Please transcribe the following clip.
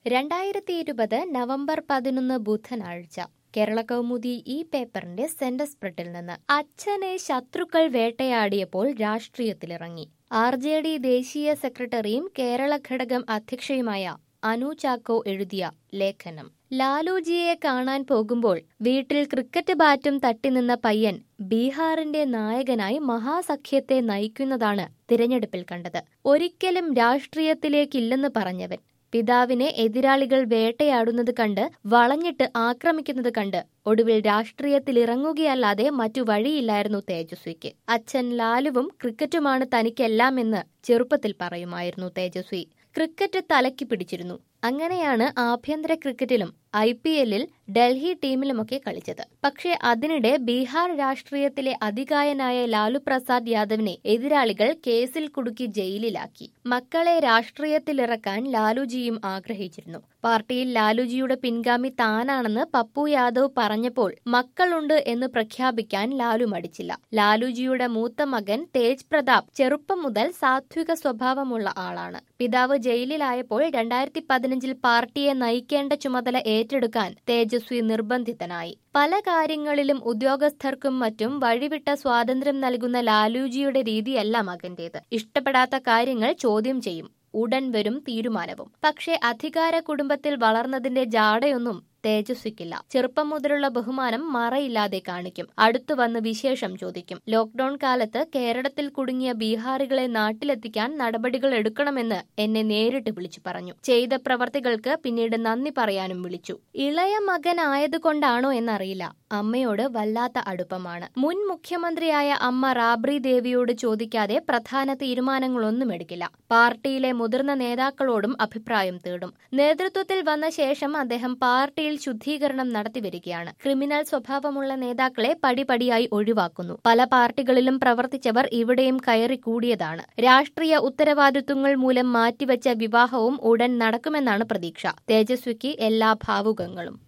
രണ്ടായിരത്തി ഇരുപത് നവംബർ പതിനൊന്ന് ബുധനാഴ്ച കേരള കൗമുദി ഈ പേപ്പറിന്റെ സെന്റർ സ്പ്രെഡിൽ നിന്ന് അച്ഛനെ ശത്രുക്കൾ വേട്ടയാടിയപ്പോൾ രാഷ്ട്രീയത്തിലിറങ്ങി ആർ ജെ ഡി ദേശീയ സെക്രട്ടറിയും കേരള ഘടകം അധ്യക്ഷയുമായ അനു ചാക്കോ എഴുതിയ ലേഖനം ലാലുജിയെ കാണാൻ പോകുമ്പോൾ വീട്ടിൽ ക്രിക്കറ്റ് ബാറ്റും തട്ടിനിന്ന പയ്യൻ ബീഹാറിന്റെ നായകനായി മഹാസഖ്യത്തെ നയിക്കുന്നതാണ് തിരഞ്ഞെടുപ്പിൽ കണ്ടത് ഒരിക്കലും രാഷ്ട്രീയത്തിലേക്കില്ലെന്ന് പറഞ്ഞവൻ പിതാവിനെ എതിരാളികൾ വേട്ടയാടുന്നത് കണ്ട് വളഞ്ഞിട്ട് ആക്രമിക്കുന്നത് കണ്ട് ഒടുവിൽ രാഷ്ട്രീയത്തിലിറങ്ങുകയല്ലാതെ മറ്റു വഴിയില്ലായിരുന്നു തേജസ്വിക്ക് അച്ഛൻ ലാലുവും ക്രിക്കറ്റുമാണ് തനിക്കെല്ലാമെന്ന് ചെറുപ്പത്തിൽ പറയുമായിരുന്നു തേജസ്വി ക്രിക്കറ്റ് തലയ്ക്ക് പിടിച്ചിരുന്നു അങ്ങനെയാണ് ആഭ്യന്തര ക്രിക്കറ്റിലും ഐ പി എല്ലിൽ ഡൽഹി ടീമിലുമൊക്കെ കളിച്ചത് പക്ഷേ അതിനിടെ ബീഹാർ രാഷ്ട്രീയത്തിലെ അതികായനായ ലാലു പ്രസാദ് യാദവിനെ എതിരാളികൾ കേസിൽ കുടുക്കി ജയിലിലാക്കി മക്കളെ രാഷ്ട്രീയത്തിലിറക്കാൻ ലാലുജിയും ആഗ്രഹിച്ചിരുന്നു പാർട്ടിയിൽ ലാലുജിയുടെ പിൻഗാമി താനാണെന്ന് പപ്പു യാദവ് പറഞ്ഞപ്പോൾ മക്കളുണ്ട് എന്ന് പ്രഖ്യാപിക്കാൻ ലാലു മടിച്ചില്ല ലാലുജിയുടെ മൂത്ത മകൻ തേജ് പ്രതാപ് ചെറുപ്പം മുതൽ സാത്വിക സ്വഭാവമുള്ള ആളാണ് പിതാവ് ജയിലിലായപ്പോൾ രണ്ടായിരത്തി പതിനഞ്ചിൽ പാർട്ടിയെ നയിക്കേണ്ട ചുമതല ഏറ്റെടുക്കാൻ തേജസ്വി നിർബന്ധിതനായി പല കാര്യങ്ങളിലും ഉദ്യോഗസ്ഥർക്കും മറ്റും വഴിവിട്ട സ്വാതന്ത്ര്യം നൽകുന്ന ലാലുജിയുടെ രീതിയല്ല മകന്റേത് ഇഷ്ടപ്പെടാത്ത കാര്യങ്ങൾ ചോദ്യം ചെയ്യും ഉടൻ വരും തീരുമാനവും പക്ഷേ അധികാര കുടുംബത്തിൽ വളർന്നതിന്റെ ജാടയൊന്നും തേജസ്വിക്കില്ല ചെറുപ്പം മുതലുള്ള ബഹുമാനം മറയില്ലാതെ കാണിക്കും അടുത്തു വന്ന് വിശേഷം ചോദിക്കും ലോക്ഡൌൺ കാലത്ത് കേരളത്തിൽ കുടുങ്ങിയ ബീഹാറികളെ നാട്ടിലെത്തിക്കാൻ നടപടികൾ എടുക്കണമെന്ന് എന്നെ നേരിട്ട് വിളിച്ചു പറഞ്ഞു ചെയ്ത പ്രവർത്തികൾക്ക് പിന്നീട് നന്ദി പറയാനും വിളിച്ചു ഇളയ മകനായതുകൊണ്ടാണോ എന്നറിയില്ല അമ്മയോട് വല്ലാത്ത അടുപ്പമാണ് മുൻ മുഖ്യമന്ത്രിയായ അമ്മ റാബ്രി ദേവിയോട് ചോദിക്കാതെ പ്രധാന തീരുമാനങ്ങളൊന്നും എടുക്കില്ല പാർട്ടിയിലെ മുതിർന്ന നേതാക്കളോടും അഭിപ്രായം തേടും നേതൃത്വത്തിൽ വന്ന ശേഷം അദ്ദേഹം പാർട്ടിയിൽ ശുദ്ധീകരണം നടത്തിവരികയാണ് ക്രിമിനൽ സ്വഭാവമുള്ള നേതാക്കളെ പടിപടിയായി ഒഴിവാക്കുന്നു പല പാർട്ടികളിലും പ്രവർത്തിച്ചവർ ഇവിടെയും കയറി കൂടിയതാണ് രാഷ്ട്രീയ ഉത്തരവാദിത്വങ്ങൾ മൂലം മാറ്റിവെച്ച വിവാഹവും ഉടൻ നടക്കുമെന്നാണ് പ്രതീക്ഷ തേജസ്വിക്ക് എല്ലാ ഭാവുകങ്ങളും